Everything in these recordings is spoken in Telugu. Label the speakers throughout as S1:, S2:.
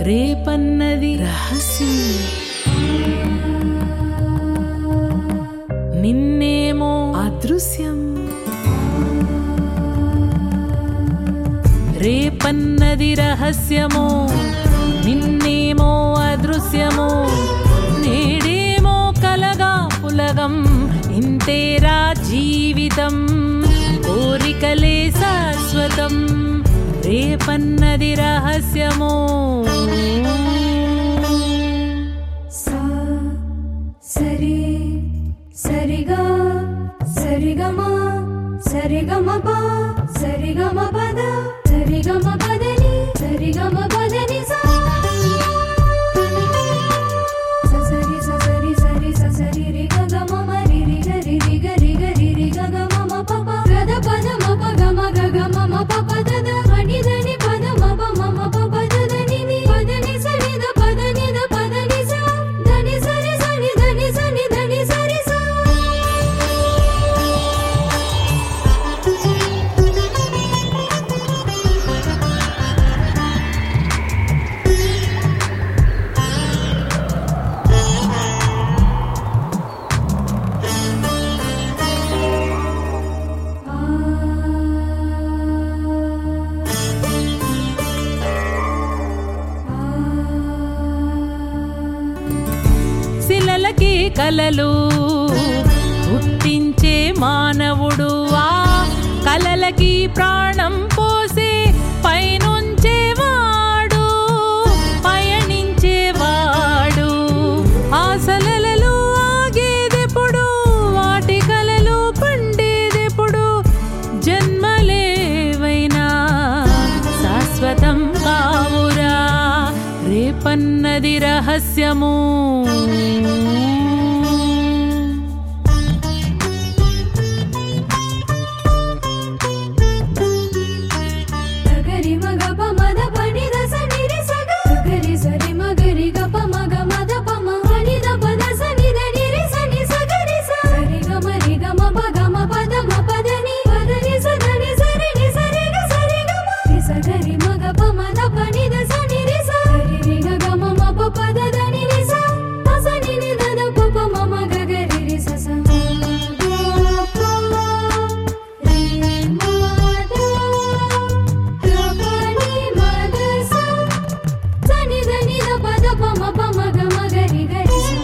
S1: రేపన్నది రహస్యం నిన్నేమో అదృశ్యం రేపన్నది రహస్యము నిన్నేమో అదృశ్యము నేడేమో కలగా పులగం ఇంతేరా జీవితం కోరికలే శాశ్వతం రేపన్నది రహస్యము
S2: సా సరి సరిగా సరిగమ సరిగమ ప సరిగమ పద సరిగమ పదని సరిగమ పదని సా ససరి ససరి సరి ససరి రి గ గ మ మ రి రి గ రి రి గ రి గ రి రి గ గ మ మ ప ప గ ద ప ద మ ప గ మ గ గ మ మ ప ప ద ద అని దని ప ద మ ప మ మ ప ప ద ద ని ని ప ద ని స ని ద ప ద ని ద ప ద ని స ద ని స రి స ని ద ని స ని ద ని స రి స
S1: శిలలకి కలలు పుట్టించే మానవుడు ఆ కలలకి ప్రాణం పోసే పైనుంచేవాడు పయనించేవాడు ఆశలలో ఆగేదెప్పుడు వాటి కలలు పండేదెప్పుడు జన్మలేవైనా శాశ్వతం కావురా రేపన్నది రహస్యము
S2: గరి మగ ప మద పని ద స ని రి స గ గరి సరి మ గరి గ ప మ గ మ ద ప మ పని ద ప ద స ని ద ని రి స ని స గ రి స సరి గ మ రి గ మ ప గ మ ప ద మ ప ద ని ప ద ని స ద ని స రి ని స రి గ స రి గ మ రి స గ రి మ గ ప మ ద ప ని ద స ని రి స రి రి గ గ మ మ ప ప ద ద ని రి స మ స ని ని ద ద ప ప మ మ గ గ రి రి స స రి మ ద రపని మగ స సని దని ద పద పమ పమ గ మగరి గరి స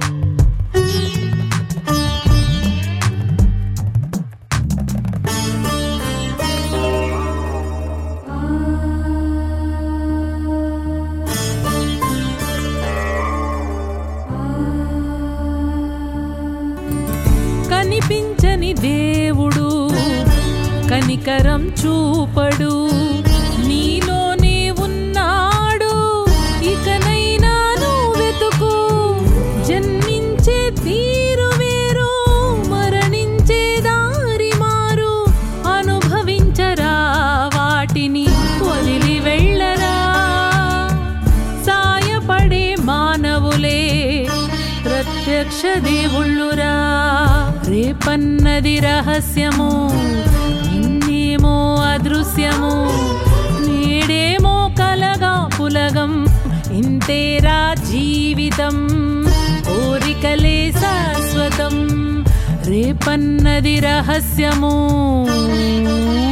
S1: కనిపించని దేవుడు కనికరం చూపడు నీలోనే ఉన్నాడు ఇకనైనా నువ్వు వెతుకు జన్మించే తీరు వేరు మరణించే దారి మారు అనుభవించరా వాటిని వదిలి వెళ్ళరా సాయపడే మానవులే ప్రత్యక్ష దేవుళ్ళురా రేపన్నది రహస్యము నిన్నేమో అదృశ్యము నేడేమో కలగా పులగం ఇంతేరా జీవితం కోరికలే శాశ్వతం రేపన్నది రహస్యము